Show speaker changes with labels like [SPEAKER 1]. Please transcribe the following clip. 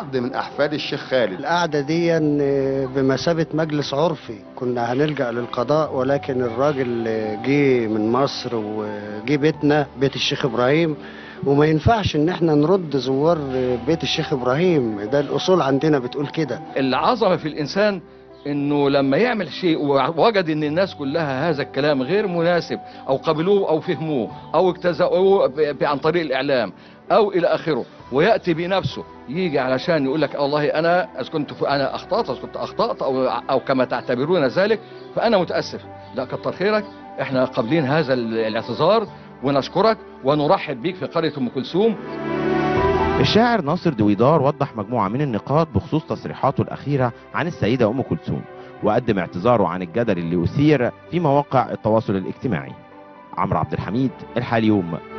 [SPEAKER 1] حد من احفاد الشيخ خالد
[SPEAKER 2] القعدة دي بمثابة مجلس عرفي كنا هنلجأ للقضاء ولكن الراجل جه من مصر وجه بيتنا بيت الشيخ إبراهيم وما ينفعش ان احنا نرد زوار بيت الشيخ إبراهيم ده الأصول عندنا بتقول كده
[SPEAKER 3] العظمة في الإنسان انه لما يعمل شيء ووجد ان الناس كلها هذا الكلام غير مناسب او قبلوه او فهموه او اجتزأوه ب- عن طريق الاعلام او الى اخره وياتي بنفسه يجي علشان يقول لك والله انا اذا كنت انا اخطات اذا كنت اخطات او او كما تعتبرون ذلك فانا متاسف لا كتر خيرك احنا قابلين هذا الاعتذار ونشكرك ونرحب بيك في قريه ام كلثوم
[SPEAKER 4] الشاعر ناصر دويدار وضح مجموعة من النقاط بخصوص تصريحاته الأخيرة عن السيدة أم كلثوم وقدم اعتذاره عن الجدل اللي أثير في مواقع التواصل الاجتماعي عمرو عبد الحميد الحاليوم